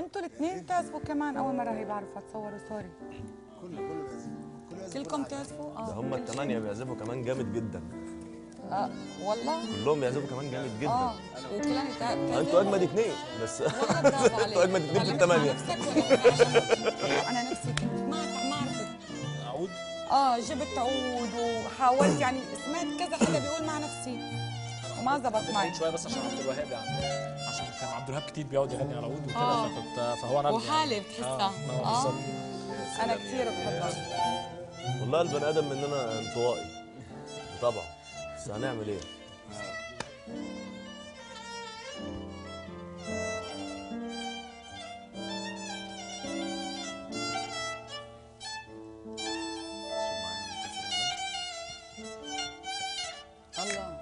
انتوا الاثنين تعزفوا كمان اول مره هي بعرف اتصوروا سوري كله كله لازم كله لازم كلكم تعزفوا ده اه هم الثمانيه بيعزفوا كمان جامد جدا آه. والله كلهم بيعزفوا كمان جامد اه جدا وكلاني تعزفوا انتوا اجمد اثنين بس والله برافو عليك انتوا اجمد اثنين في علمت الثمانيه مع نفسك ولا انا نفسي كنت ما ما عرفت عود اه جبت عود وحاولت يعني سمعت كذا حدا بيقول مع نفسي وما زبط معي عود شويه بس عشان عبد الوهاب يعني عشان كان عبد الوهاب كتير بيقعد يغني على عود وكده آه. فكنت فهو انا وحالي بتحسها اه اه بالظبط انا كثير بحبها والله البني ادم مننا انطوائي طبعا بس هنعمل ايه الله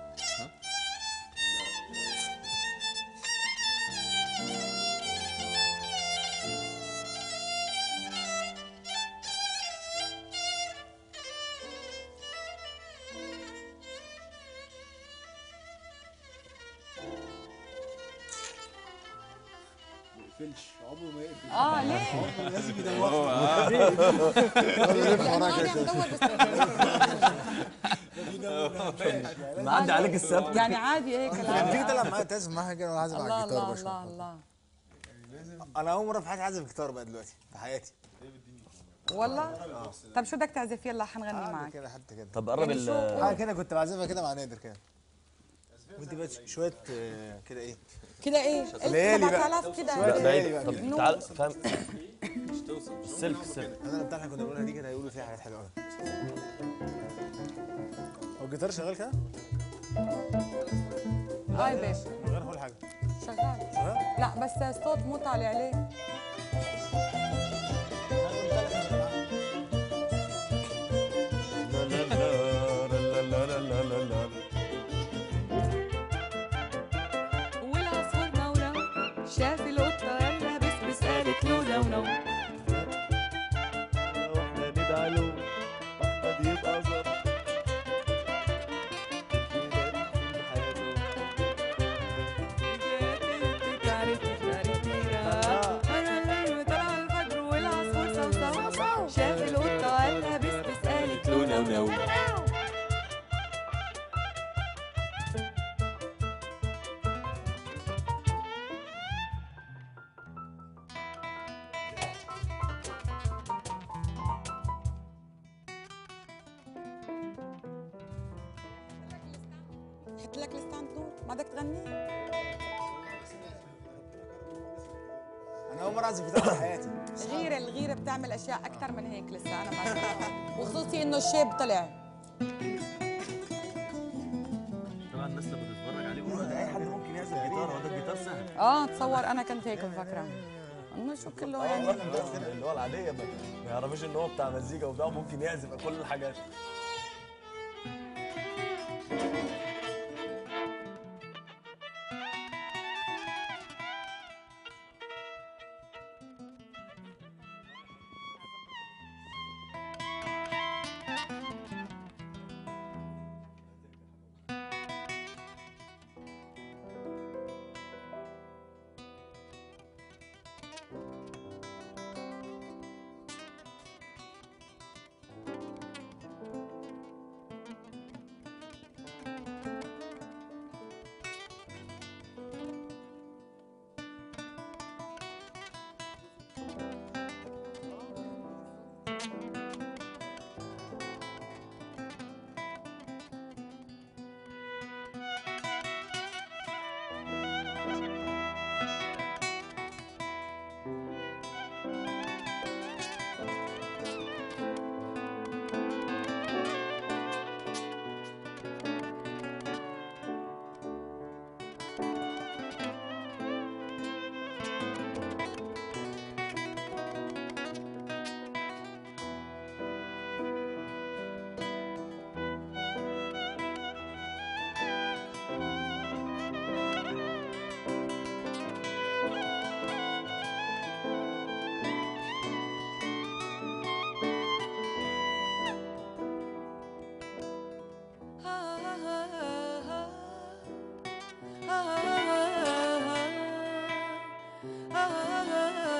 ما يقفلش عمره ما يقفل اه ليه؟ عمره لازم يدوخ لأنه أنا عم دور بس معدي عليك السبت يعني عادي هيك لما تيجي لا. تلعب معايا تعزف معايا كده وانا عازف على الله الجيتار الله بس الله الله انا اول مره في حياتي اعزف جيتار بقى دلوقتي في حياتي والله طب شو بدك تعزف يلا حنغني حاجه معك كده حتى كده طب قرب يعني شو- ال حاجه كده كنت بعزفها كده مع نادر كده وانت بقى شويه آه، كده ايه كده ايه؟ ليالي بقى. 7000 كده شوية لا ليالي بعيد بقى طب كده. تعال فاهم السلك السلك انا بتاعنا كنا بنقولها دي كده هيقولوا فيها حاجات حلوه قوي هو الجيتار شغال كده؟ هاي باشا من غير كل حاجه شغال شغال؟ لا بس الصوت مو طالع عليه لا لا لا لا لا لا لا لا والعصفور نونو شاف القطة قال لها بس بس قالت له نونو واحنا ندعي له احمد يبقى ظرف شاف القطة قال لها بس بس قالت له نونو حط لك الستاند نور ما بدك تغني انا اول مره اعزف جيتار في حياتي غيرة الغيرة بتعمل أشياء أكثر من هيك لسه أنا ما شفتها. وخصوصي إنه الشاب طلع طبعا الناس لما تتفرج عليه بيقولوا ده اي حد ممكن يعزف جيتار هو ده الجيتار سهل آه تصور أنا كنت هيك مفكرة إنه شو كله يعني اللي هو العاديه ما ما يعرفوش ان هو بتاع مزيكا وبتاع ممكن يعزف كل الحاجات آه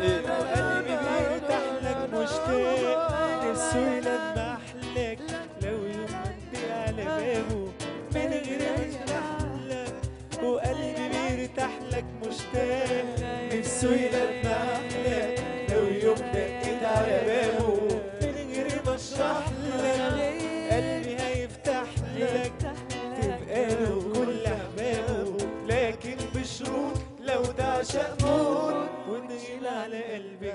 وقلبي بيرتاح لك مشتاق نفسه يلمح لك لو يوم عدي على بابه من غير ما يشرح لك وقلبي بيرتاح لك مشتاق نفسه يلمح لك لو يوم دقيت على بابه من غير ما اشرح لك قلبي هيفتح لك تبقى له كل احبابه لكن بشروط لو تعشق موت وتغيل على قلبي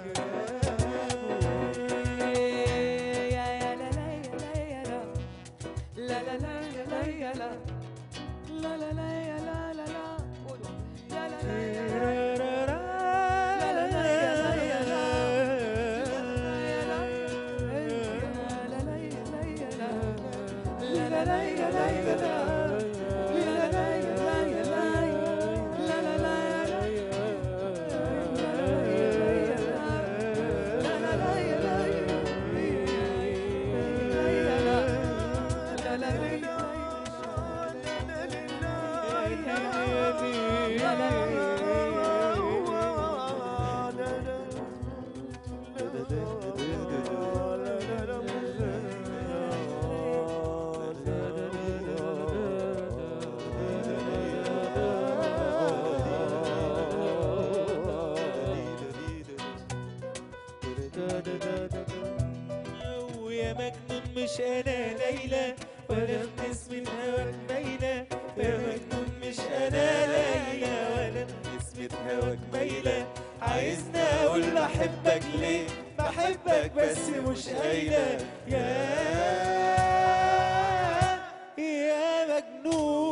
ويا مجنون مش انا ليلى ولا بنسمة هواك مايلة يا مجنون مش انا ليلى ولا بنسمة هواك مايلة عايزني اقول له احبك ليه بحبك بس مش قايلة يا يا مجنون